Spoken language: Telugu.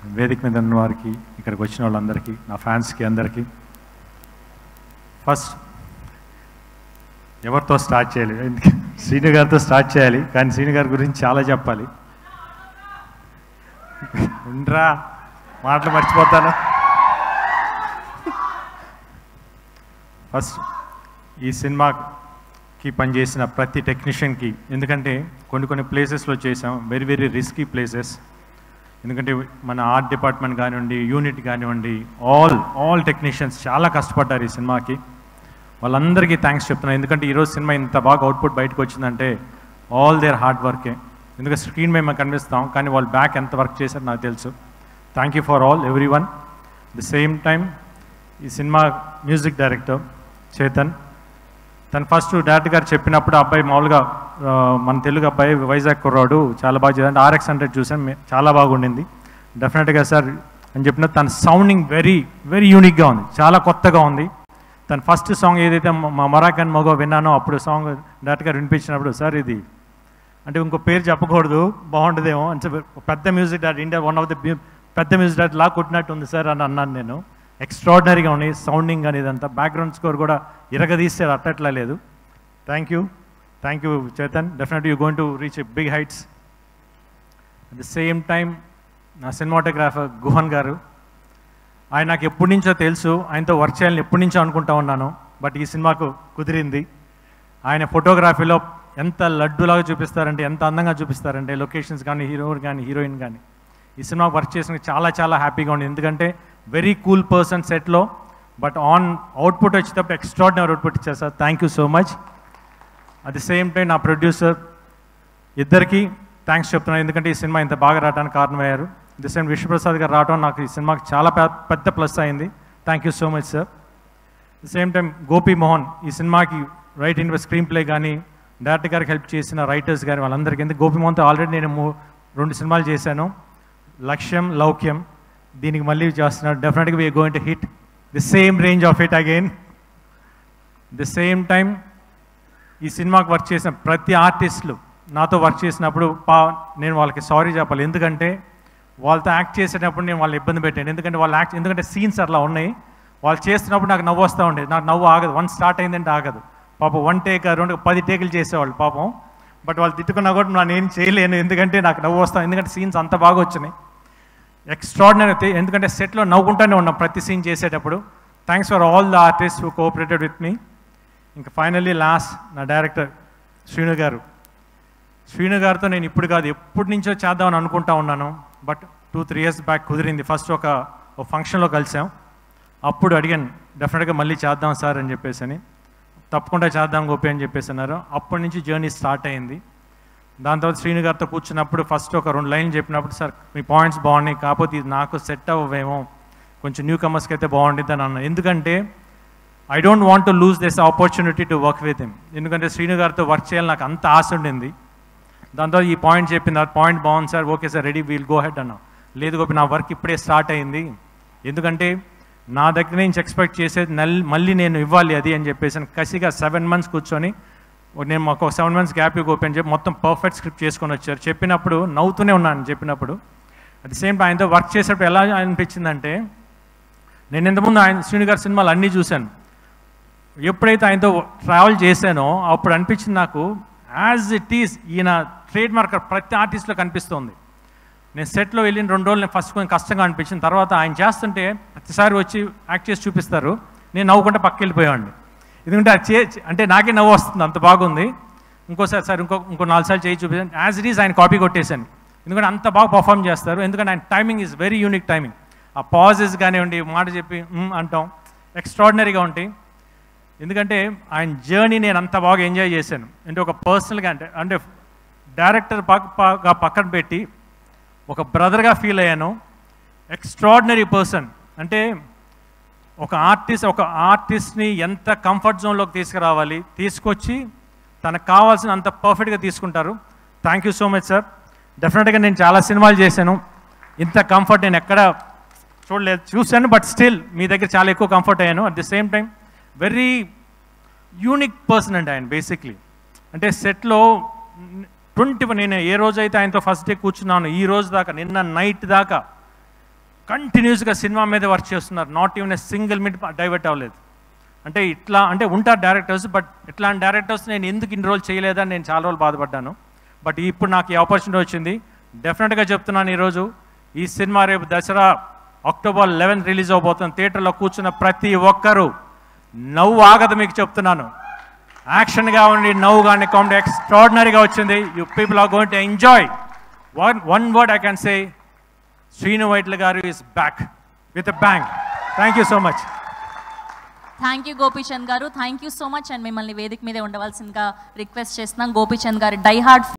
వేదిక మీద ఉన్న వారికి ఇక్కడికి వచ్చిన వాళ్ళందరికీ నా ఫ్యాన్స్కి అందరికీ ఫస్ట్ ఎవరితో స్టార్ట్ చేయాలి ఎందుకంటే శ్రీను గారితో స్టార్ట్ చేయాలి కానీ శ్రీను గారి గురించి చాలా చెప్పాలి ఉండరా మాటలు మర్చిపోతాను ఫస్ట్ ఈ సినిమాకి పనిచేసిన ప్రతి టెక్నీషియన్కి ఎందుకంటే కొన్ని కొన్ని ప్లేసెస్లో చేసాం వెరీ వెరీ రిస్కీ ప్లేసెస్ ఎందుకంటే మన ఆర్ట్ డిపార్ట్మెంట్ కానివ్వండి యూనిట్ కానివ్వండి ఆల్ ఆల్ టెక్నీషియన్స్ చాలా కష్టపడ్డారు ఈ సినిమాకి వాళ్ళందరికీ థ్యాంక్స్ చెప్తున్నాను ఎందుకంటే ఈరోజు సినిమా ఇంత బాగా అవుట్పుట్ బయటకు వచ్చిందంటే ఆల్ దేర్ హార్డ్ వర్కే ఎందుకంటే స్క్రీన్ మేము కనిపిస్తాం కానీ వాళ్ళు బ్యాక్ ఎంత వర్క్ చేశారో నాకు తెలుసు thank you for all everyone the same time ఈ సినిమా మ్యూజిక్ డైరెక్టర్ చేతన్ తను ఫస్ట్ డైరెక్టర్ గారు చెప్పినప్పుడు ఆ అబ్బాయి మామూలుగా ఆ, మన తెలుగు అబ్బాయి వైజాగ్ కుర్రాడు చాలా బాగా చేశాడు ఆర్ఎక్స్ హండ్రెడ్ చూసాను మే- చాలా బాగుండింది డెఫినెట్గా సార్ అని చెప్పిన తన సౌండింగ్ వెరీ వెరీ యూనిక్గా ఉంది చాలా కొత్తగా ఉంది తన ఫస్ట్ సాంగ్ ఏదైతే మ- మా మరాకన్ మగో విన్నానో అప్పుడు సాంగ్ డైరెక్ట్ గారు వినిపించినప్పుడు సార్ ఇది అంటే ఇంకో పేరు చెప్పకూడదు బాగుంటుందేమో అంటే పెద్ద music director India one of the పెద్ద మ్యూజిక్ డైరెక్టర్ లా కొట్టినట్టు ఉంది సార్ అని అన్నాను నేను ఎక్స్ట్రాడినరీగా ఉన్నాయి సౌండింగ్ అనేది అంతా బ్యాక్గ్రౌండ్ స్కోర్ కూడా ఇరగదీస్తే అట్టట్లా లేదు thank you thank you Chetan definite you going to reach big heights at the same time నా సినిమాటోగ్రాఫర్ గుహన్ గారు ఆయన నాకు ఎప్పటి నుంచో తెలుసు ఆయనతో వర్క్ చేయాలని ఎప్పటి నుంచో అనుకుంటా ఉన్నాను బట్ ఈ సినిమాకు కుదిరింది ఆయన ఫోటోగ్రఫీలో ఎంత లడ్డులాగా చూపిస్తారంటే ఎంత అందంగా చూపిస్తారంటే లొకేషన్స్ కానీ హీరో కానీ హీరోయిన్ కానీ ఈ సినిమా వర్క్ చేసిన చాలా చాలా హ్యాపీగా ఉంది ఎందుకంటే వెరీ కూల్ పర్సన్ సెట్లో బట్ ఆన్ అవుట్పుట్ వచ్చేటప్పుడు ఎక్స్ట్రాడినరీ అవుట్పుట్ ఇచ్చారు sir thank you so much at the same time నా ప్రొడ్యూసర్ ఇద్దరికి థ్యాంక్స్ చెప్తున్నాను ఎందుకంటే ఈ సినిమా ఇంత బాగా రావడానికి కారణమయ్యారు ది సేమ్ విశ్వప్రసాద్ గారు రావడం నాకు ఈ సినిమాకి చాలా పె- పెద్ద ప్లస్ అయింది thank you so much sir the same time Gopi Mohan ఈ సినిమాకి రైట్ ఇన్ స్క్రీన్ ప్లే కానీ డైరెక్టర్ గారికి హెల్ప్ చేసిన రైటర్స్ కానీ వాళ్ళందరికీ ఎందుకు గోపి మోహన్తో ఆల్రెడీ నేను మూ- రెండు సినిమాలు చేశాను లక్ష్యం లౌక్యం దీనికి మళ్ళీ చేస్తున్నాడు డెఫినెట్గా we going to hit the same range of it again the same time ఈ సినిమాకి వర్క్ చేసిన ప్రతి ఆర్టిస్టులు నాతో వర్క్ చేసినప్పుడు పా నేను వాళ్ళకి సారీ చెప్పాలి ఎందుకంటే వాళ్ళతో యాక్ట్ చేసేటప్పుడు నేను వాళ్ళని ఇబ్బంది పెట్టాను ఎందుకంటే వాళ్ళు యాక్ట్ ఎందుకంటే సీన్స్ అట్లా ఉన్నాయి వాళ్ళు చేస్తున్నప్పుడు నాకు నవ్వు వస్తూ ఉండేది నాకు నవ్వు ఆగదు వన్ స్టార్ట్ అయిందంటే ఆగదు పాపం వన్ టేక్ రెండు పది టేకులు చేసేవాళ్ళు పాపం బట్ వాళ్ళు తిట్టుకున్నా కూడా నేను ఏం చేయలేను ఎందుకంటే నాకు నవ్వు వస్తాను ఎందుకంటే సీన్స్ అంత బాగా వచ్చినాయి ఎక్స్ట్రాడినరీ ఎందుకంటే సెట్లో నవ్వుకుంటూనే ఉన్నాం ప్రతి సీన్ చేసేటప్పుడు thanks for all the artist who cooperated with me ఇంకా ఫైనల్లీ లాస్ట్ నా డైరెక్టర్ శ్రీను గారు శ్రీను గారితో నేను ఇప్పుడు కాదు ఎప్పటి నుంచో చేద్దామని అనుకుంటా ఉన్నాను but two three years back కుదిరింది ఫస్ట్ ఒక ఒక ఫంక్షన్లో కలిసాం అప్పుడు అడిగాను డెఫినెట్గా మళ్ళీ చేద్దాం సార్ అని చెప్పేసి అని తప్పకుండా చేద్దాం గోపి అని చెప్పేసి అన్నారు అప్పటి నుంచి జర్నీ స్టార్ట్ అయింది దాని తర్వాత శ్రీను గారితో కూర్చున్నప్పుడు ఫస్ట్ ఒక రెండు లైన్లు చెప్పినప్పుడు సార్ మీ పాయింట్స్ బాగున్నాయి కాకపోతే ఇది నాకు సెట్ అవ్వేమో కొంచెం న్యూ కమర్స్కి అయితే బాగుంటుంది అని అన్నాను ఎందుకంటే I don't want to lose this opportunity to work with him ఎందుకంటే శ్రీను గారితో వర్క్ చేయాలి నాకు అంత ఆశ ఉండింది దాంతో ఈ పాయింట్ చెప్పింది ఆ పాయింట్ బాగుంది sir okay sir ready we'll go ahead అన్నా లేదు గోపి నా వర్క్ ఇప్పుడే స్టార్ట్ అయింది ఎందుకంటే నా దగ్గర నుంచి ఎక్స్పెక్ట్ చేసేది నల్ మళ్ళీ నేను ఇవ్వాలి అది అని చెప్పేసి కసిగా సెవెన్ మంత్స్ కూర్చొని ఓ నేను మాకు ఒక సెవెన్ మంత్స్ గ్యాప్ గోపి అని చెప్పి మొత్తం పర్ఫెక్ట్ స్క్రిప్ట్ చేసుకొని వచ్చారు చెప్పినప్పుడు నవ్వుతూనే ఉన్నాను చెప్పినప్పుడు అట్ ది సేమ్ టైం ఆయనతో వర్క్ చేసేటప్పుడు ఎలా అనిపించిందంటే నేను ఇంతకుముందు ఆయన శ్రీను గారి సినిమాలు అన్నీ చూశాను ఎప్పుడైతే ఆయనతో ట్రావెల్ చేశానో అప్పుడు అనిపించింది నాకు యాజ్ ఇట్ ఈస్ ఈయన ట్రేడ్ మార్కర్ ప్రతి ఆర్టిస్ట్లో కనిపిస్తుంది నేను సెట్లో వెళ్ళిన రెండు రోజులు నేను ఫస్ట్ కొంచెం కష్టంగా అనిపించింది తర్వాత ఆయన చేస్తుంటే ప్రతిసారి వచ్చి యాక్ట్ చేసి చూపిస్తారు నేను నవ్వుకుంటే పక్క వెళ్ళిపోయాడిని ఎందుకంటే అది చే అంటే నాకే నవ్వు వస్తుంది అంత బాగుంది ఇంకోసారి సార్ ఇంకో ఇంకో నాలుగు సార్లు చేయి చూపించాను యాజ్ ఇట్ ఈస్ ఆయన కాపీ కొట్టేశాను ఎందుకంటే అంత బాగా పర్ఫామ్ చేస్తారు ఎందుకంటే ఆయన timing is very unique timing ఆ పాజెస్ కానివ్వండి మాట చెప్పి "మ్" అంటాం ఎక్స్ట్రాడినరీగా ఉంటాయి ఎందుకంటే ఆయన జర్నీ నేను అంత బాగా ఎంజాయ్ చేశాను అంటే ఒక పర్సనల్గా అంటే అంటే డైరెక్టర్ పక్క పక్కన పెట్టి ఒక బ్రదర్గా ఫీల్ అయ్యాను ఎక్స్ట్రాడినరీ పర్సన్ అంటే ఒక ఆర్టిస్ట్ ఒక ఆర్టిస్ట్ని ఎంత కంఫర్ట్ జోన్లోకి తీసుకురావాలి తీసుకొచ్చి తనకు కావాల్సిన అంత పర్ఫెక్ట్గా తీసుకుంటారు thank you so much sir డెఫినెట్గా నేను చాలా సినిమాలు చేశాను ఇంత కంఫర్ట్ నేను ఎక్కడ చూడలేదు చూశాను బట్ స్టిల్ మీ దగ్గర చాలా ఎక్కువ కంఫర్ట్ అయ్యాను at the same time very unique person అండి ఆయన బేసిక్లీ అంటే సెట్లో ట్వంటీ నేను ఏ రోజైతే ఆయనతో ఫస్ట్ డే కూర్చున్నాను ఈ రోజు దాకా నిన్న నైట్ దాకా కంటిన్యూస్గా సినిమా మీద వర్క్ చేస్తున్నారు not even a single minute divert అవ్వలేదు అంటే ఇట్లా అంటే ఉంటారు డైరెక్టర్స్ బట్ ఇట్లాంటి డైరెక్టర్స్ నేను ఎందుకు ఇన్ని రోజులు చేయలేదని నేను చాలా రోజులు బాధపడ్డాను బట్ ఇప్పుడు నాకు ఈ ఆపర్చునిటీ వచ్చింది డెఫినెట్గా చెప్తున్నాను ఈరోజు ఈ సినిమా రేపు దసరా అక్టోబర్ లెవెన్ రిలీజ్ అవబోతుంది థియేటర్లో కూర్చున్న ప్రతి ఒక్కరూ నవ్వు ఆగదు మీకు చెప్తున్నాను యాక్షన్గా ఉండి నవ్వు కానీ కామెడీ ఎక్స్ట్రాడినరీగా వచ్చింది you people are going to enjoy one one word I can say Srinu Vaitla garu is back with bang thank you so much thank you Gopichand garu thank you so much and మిమ్మల్ని వేదిక మీదే ఉండవలసిందిగా రిక్వెస్ట్ చేస్తున్నాం గోపీచంద్ గారి డై హార్డ్